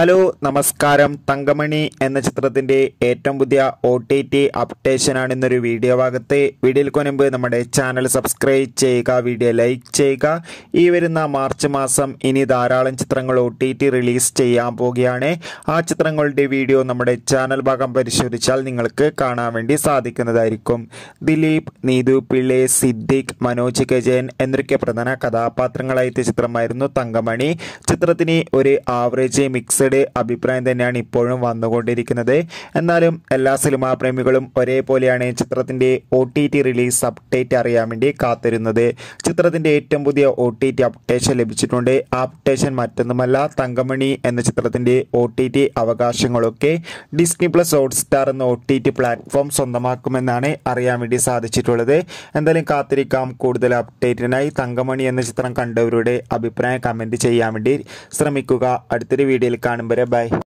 hello നമസ്കാരം തങ്കമണി എന്ന ചിത്രത്തിന്റെ ഏറ്റവും പുതിയ ഒ ടി ടി അപ്ഡേഷനാണ് ഇന്നൊരു വീഡിയോ ഭാഗത്ത് വീഡിയോയിൽ കൊനുമ്പ് നമ്മുടെ ചാനൽ സബ്സ്ക്രൈബ് ചെയ്യുക വീഡിയോ ലൈക്ക് ചെയ്യുക ഈ വരുന്ന മാർച്ച് മാസം ഇനി ധാരാളം ചിത്രങ്ങൾ ഒ ടി ടി റിലീസ് ചെയ്യാൻ പോവുകയാണ് ആ ചിത്രങ്ങളുടെ വീഡിയോ നമ്മുടെ ചാനൽ ഭാഗം പരിശോധിച്ചാൽ നിങ്ങൾക്ക് കാണാൻ വേണ്ടി സാധിക്കുന്നതായിരിക്കും ദിലീപ് നീതു പിള്ളെ സിദ്ദിഖ് മനോജ് കജയൻ എന്നൊക്കെ പ്രധാന കഥാപാത്രങ്ങളായിട്ട് ചിത്രമായിരുന്നു തങ്കമണി ചിത്രത്തിന് ഒരു ആവറേജ് മിക്സഡ് അഭിപ്രായം തന്നെയാണ് ഇപ്പോഴും വന്നുകൊണ്ടിരിക്കുന്നത് എന്നാലും എല്ലാ സിനിമാ പ്രേമികളും ഒരേപോലെയാണ് ചിത്രത്തിന്റെ O T T release update അറിയാൻ വേണ്ടി കാത്തിരുന്നത് ചിത്രത്തിന്റെ ഏറ്റവും പുതിയ ഒ ടി ടി അപ്ഡേഷൻ ലഭിച്ചിട്ടുണ്ട് ആ അപ്ഡേഷൻ മറ്റൊന്നുമല്ല തങ്കമണി എന്ന ചിത്രത്തിന്റെ ഒ ടി ടി അവകാശങ്ങളൊക്കെ ഡിസ്നി പ്ലസ് ഹോട്ട്സ്റ്റാർ എന്ന ഒ ടി ടി പ്ലാറ്റ്ഫോം സ്വന്തമാക്കുമെന്നാണ് അറിയാൻ വേണ്ടി സാധിച്ചിട്ടുള്ളത് എന്തായാലും കാത്തിരിക്കാം കൂടുതൽ അപ്ഡേറ്റിനായി തങ്കമണി എന്ന ചിത്രം കണ്ടവരുടെ അഭിപ്രായം കമൻറ്റ് ചെയ്യാൻ വേണ്ടി ശ്രമിക്കുക അടുത്തൊരു വീഡിയോയിൽ കാണുമ്പോൾ ബൈ